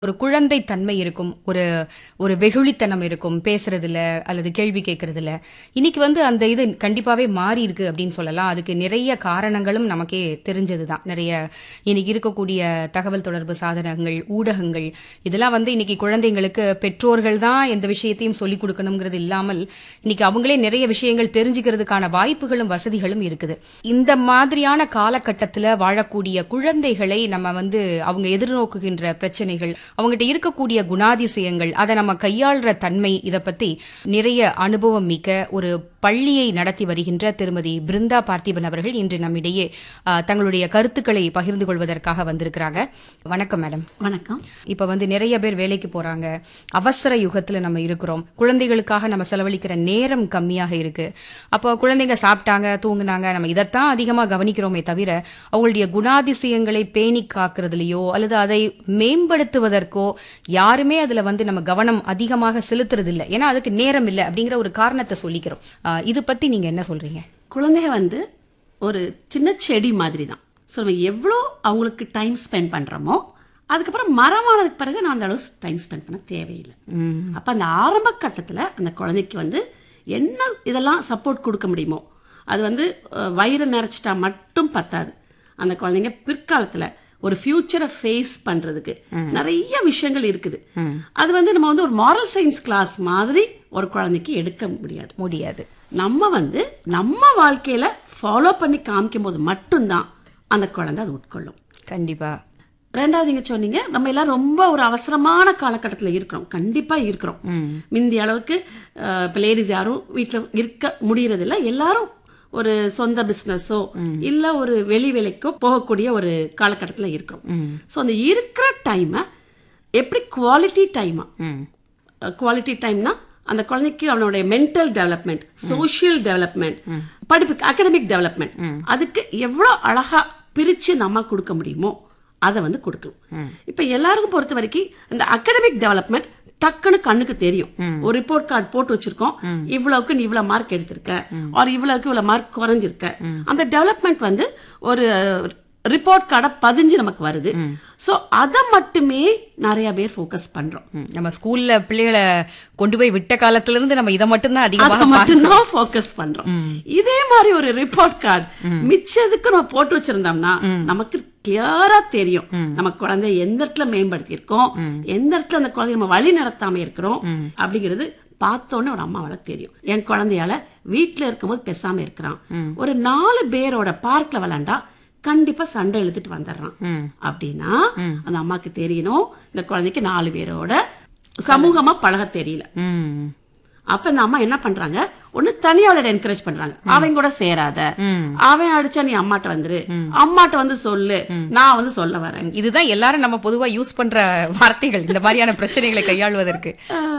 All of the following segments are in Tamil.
ஒரு குழந்தை தன்மை இருக்கும் ஒரு ஒரு வெகுளித்தனம் இருக்கும் பேசுறதுல அல்லது கேள்வி கேட்கறதுல இன்னைக்கு வந்து அந்த இது கண்டிப்பாவே மாறி இருக்கு அப்படின்னு சொல்லலாம் அதுக்கு நிறைய காரணங்களும் நமக்கே தெரிஞ்சதுதான் நிறைய இன்னைக்கு இருக்கக்கூடிய தகவல் தொடர்பு சாதனங்கள் ஊடகங்கள் இதெல்லாம் வந்து இன்னைக்கு குழந்தைங்களுக்கு பெற்றோர்கள் தான் எந்த விஷயத்தையும் சொல்லிக் கொடுக்கணுங்கிறது இல்லாமல் இன்னைக்கு அவங்களே நிறைய விஷயங்கள் தெரிஞ்சுக்கிறதுக்கான வாய்ப்புகளும் வசதிகளும் இருக்குது இந்த மாதிரியான காலகட்டத்துல வாழக்கூடிய குழந்தைகளை நம்ம வந்து அவங்க எதிர்நோக்குகின்ற பிரச்சனைகள் அவங்ககிட்ட இருக்கக்கூடிய குணாதிசயங்கள் அதை நம்ம கையாளுற தன்மை இதை பத்தி நிறைய அனுபவம் மிக்க ஒரு பள்ளியை நடத்தி வருகின்ற திருமதி பிருந்தா பார்த்திபன் அவர்கள் இன்று நம்மிடையே ஆ, தங்களுடைய கருத்துக்களை பகிர்ந்து கொள்வதற்காக வந்திருக்கிறாங்க வணக்கம் மேடம் வணக்கம் இப்ப வந்து நிறைய பேர் வேலைக்கு போறாங்க அவசர யுகத்துல நம்ம இருக்கிறோம் குழந்தைகளுக்காக நம்ம செலவழிக்கிற நேரம் கம்மியாக இருக்கு அப்போ குழந்தைங்க சாப்பிட்டாங்க தூங்குனாங்க நம்ம இதைத்தான் அதிகமா கவனிக்கிறோமே தவிர அவங்களுடைய குணாதிசயங்களை பேணி காக்கிறதுலயோ அல்லது அதை மேம்படுத்துவதற்கோ யாருமே அதுல வந்து நம்ம கவனம் அதிகமாக செலுத்துறது இல்ல ஏன்னா அதுக்கு நேரம் இல்லை அப்படிங்கிற ஒரு காரணத்தை சொல்லிக்கிறோம் ஆஹ் இது பத்தி நீங்க என்ன சொல்றீங்க குழந்தைங்க வந்து ஒரு சின்ன செடி மாதிரி தான் ஸோ நம்ம எவ்வளோ அவங்களுக்கு டைம் ஸ்பெண்ட் பண்ணுறோமோ அதுக்கப்புறம் மரமானதுக்கு பிறகு நான் அந்த அளவு டைம் ஸ்பெண்ட் பண்ண தேவையில்லை அப்போ அந்த ஆரம்ப கட்டத்தில் அந்த குழந்தைக்கு வந்து என்ன இதெல்லாம் சப்போர்ட் கொடுக்க முடியுமோ அது வந்து அஹ், வயிறை நிறைச்சிட்டா மட்டும் பத்தாது அந்த குழந்தைங்க பிற்காலத்தில் ஒரு ஃபியூச்சரை ஃபேஸ் பண்றதுக்கு நிறைய விஷயங்கள் இருக்குது அது வந்து நம்ம வந்து ஒரு மாரல் சயின்ஸ் கிளாஸ் மாதிரி ஒரு குழந்தைக்கு எடுக்க முடியாது முடியாது நம்ம வந்து நம்ம வாழ்க்கையில ஃபாலோ பண்ணி காமிக்கும் போது மட்டும்தான் அந்த குழந்தை அது உட்கொள்ளும் கண்டிப்பா ரெண்டாவது நீங்க சொன்னீங்க நம்ம எல்லாம் ரொம்ப ஒரு அவசரமான காலகட்டத்தில் இருக்கிறோம் கண்டிப்பா இருக்கிறோம் முந்தி அளவுக்கு அஹ், இப்ப லேடிஸ் யாரும் வீட்டில் இருக்க முடியறதில்ல எல்லாரும் ஒரு சொந்த பிசினஸோ இல்ல ஒரு வெளி வேலைக்கோ போகக்கூடிய ஒரு காலகட்டத்தில் இருக்கிறோம் ஸோ அந்த இருக்கிற டைமை எப்படி குவாலிட்டி டைமா குவாலிட்டி டைம்னா அந்த குழந்தைக்கு அவனுடைய மென்டல் டெவலப்மெண்ட் சோஷியல் டெவலப்மெண்ட் படிப்பு அகடமிக் டெவலப்மெண்ட் அதுக்கு எவ்வளோ அழகா பிரிச்சு நம்ம கொடுக்க முடியுமோ அதை வந்து கொடுக்கணும் இப்ப எல்லாருக்கும் பொறுத்த வரைக்கும் இந்த அகடமிக் டெவலப்மெண்ட் டக்குன்னு கண்ணுக்கு தெரியும் ஒரு ரிப்போர்ட் கார்டு போட்டு வச்சிருக்கோம் இவ்வளவுக்கு நீ இவ்வளவு மார்க் எடுத்திருக்க ஒரு இவ்வளவுக்கு இவ்வளவு மார்க் குறைஞ்சிருக்க அந்த டெவலப்மெண்ட் வந்து ஒரு ரிப்போர்ட் கார்டை பதிஞ்சு நமக்கு வருது சோ அதை மட்டுமே நிறைய பேர் ஃபோக்கஸ் பண்றோம் ம், நம்ம ஸ்கூல்ல பிள்ளைகளை கொண்டு போய் விட்ட காலத்துல இருந்து நம்ம இதை மட்டும்தான் அதை அதிகமாக மட்டும்தான் ஃபோக்கஸ் பண்றோம் இதே மாதிரி ஒரு ரிப்போர்ட் கார்டு மிச்சதுக்கு நம்ம போட்டு வச்சிருந்தோம்னா நமக்கு கிளியரா தெரியும் நம்ம குழந்தை எந்த இடத்துல மேம்படுத்தி இருக்கோம் எந்த இடத்துல அந்த குழந்தைய நம்ம வழி நடத்தாம இருக்கிறோம் அப்படிங்கிறது பார்த்தோன்னே ஒரு அம்மாவால தெரியும் என் குழந்தையால வீட்டுல இருக்கும்போது பேசாம இருக்கிறான் ஒரு நாலு பேரோட பார்க்ல விளாண்டா கண்டிப்பா சண்டை இழுத்துட்டு வந்துடுறான் அப்படின்னா அந்த அம்மாக்கு தெரியணும் இந்த குழந்தைக்கு நாலு பேரோட சமூகமா பழக தெரியல ம் அப்ப இந்த அம்மா என்ன பண்றாங்க ஒண்ணு தனியாளர் என்கரேஜ் பண்றாங்க அவன் கூட சேராத அவன் அடிச்சா நீ அம்மாட்ட வந்துரு அம்மாட்ட வந்து சொல்லு நான் வந்து சொல்ல வரேன் இதுதான் எல்லாரும் நம்ம பொதுவா யூஸ் பண்ற வார்த்தைகள் இந்த மாதிரியான பிரச்சனைகளை கையாள்வதற்கு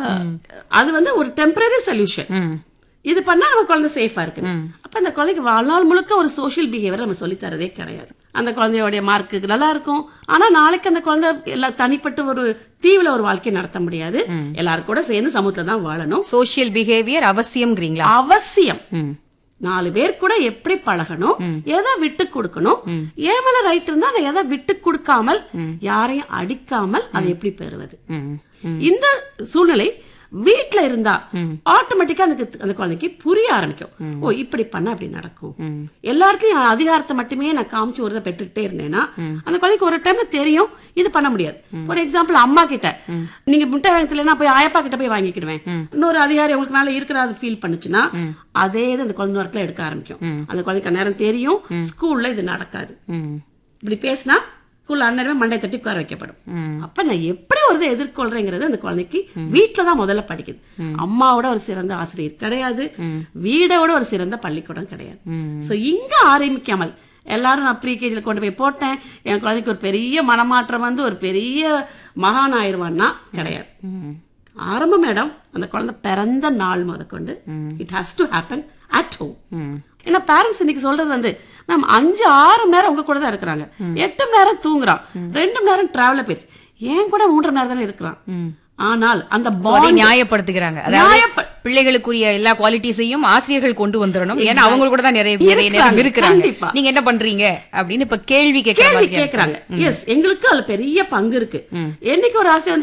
அது வந்து ஒரு டெம்பரரி சொல்யூஷன் இது பண்ணா நம்ம குழந்தை சேஃபா இருக்கு அப்ப அந்த குழந்தைக்கு வாழ்நாள் முழுக்க ஒரு சோஷியல் பிஹேவியர் நம்ம சொல்லி தரதே கிடையாது அந்த குழந்தையோடைய மார்க்கு நல்லா இருக்கும் ஆனா நாளைக்கு அந்த குழந்தை எல்லா தனிப்பட்ட ஒரு தீவுல ஒரு வாழ்க்கையை நடத்த முடியாது எல்லாரும் கூட சேர்ந்து சமூகத்துல தான் வாழணும் சோஷியல் பிஹேவியர் அவசியம்ங்கிறீங்களா அவசியம் நாலு பேர் கூட எப்படி பழகணும் எதை விட்டு கொடுக்கணும் ஏன் மேல ரைட் இருந்தா நான் எதை விட்டு கொடுக்காமல் யாரையும் அடிக்காமல் அதை எப்படி பெறுவது இந்த சூழ்நிலை வீட்ல இருந்தா ஆட்டோமேட்டிக்கா அந்த அந்த குழந்தைக்கு புரிய ஆரம்பிக்கும் ஓ இப்படி பண்ணா அப்படி நடக்கும் எல்லா இடத்துலயும் அதிகாரத்தை மட்டுமே நான் காமிச்சு ஒரு இதை பெற்றுக்கிட்டே இருந்தேன்னா அந்த குழந்தைக்கு ஒரு டைம்ல தெரியும் இது பண்ண முடியாது ஃபார் எக்ஸாம்பிள் அம்மா கிட்ட நீங்க முட்டை வாங்கல போய் ஆயப்பா கிட்ட போய் வாங்கிக்கிடுவேன் இன்னொரு அதிகாரி உங்களுக்கு மேல இருக்கிறத ஃபீல் பண்ணுச்சுன்னா அதே இது அந்த குழந்தை ஒர்க்ல எடுக்க ஆரம்பிக்கும் அந்த குழந்தைக்கு நேரம் தெரியும் ஸ்கூல்ல இது நடக்காது இப்படி பேசினா ஸ்கூல்ல அந்நேரமே மண்டை தட்டி உட்கார வைக்கப்படும் அப்ப நான் எப்படி ஒரு இதை எதிர்கொள்றேங்கிறது அந்த குழந்தைக்கு வீட்டுல தான் முதல்ல படிக்குது அம்மாவோட ஒரு சிறந்த ஆசிரியர் கிடையாது வீடோட ஒரு சிறந்த பள்ளிக்கூடம் கிடையாது சோ இங்க ஆரம்பிக்காமல் எல்லாரும் நான் ப்ரீ கேஜியில் கொண்டு போய் போட்டேன் என் குழந்தைக்கு ஒரு பெரிய மனமாற்றம் வந்து ஒரு பெரிய மகான் ஆயிருவான்னா கிடையாது ஆரம்ப மேடம் அந்த குழந்தை பிறந்த நாள் முதற்கொண்டு it has to happen at home ஏன்னா பேரண்ட்ஸ் இன்னைக்கு சொல்றது வந்து மேம் அஞ்சு ஆறு மணி நேரம் உங்க கூட தான் இருக்கிறாங்க எட்டு மணி நேரம் தூங்குறான் ரெண்டு மணி நேரம் டிராவல போயிடுச்சு ஏன் கூட மூன்றரை மணி நேரம் தானே இருக்கிறான் ஆனால் அந்த So, அதை bond- நியாயப்படுத்துகிறாங்க அதாவது நியாயப்ப- பிள்ளைகளுக்குரிய எல்லா குவாலிட்டிஸையும் ஆசிரியர்கள் கொண்டு வந்துடணும் ஏன்னா அவங்க கூட தான் நிறைய நிறைய நேரம் இருக்கிறாங்க. இருக்கிறாங்க கண்டிப்பா. நீங்க என்ன பண்றீங்க அப்படின்னு இப்ப கேள்வி கேட்கற கேள்வி மாதிரி கேக்குறாங்க எஸ் எங்களுக்கு அதுல பெரிய பங்கு இருக்கு என்னைக்கு ஒரு ஆசிரியர் வந்து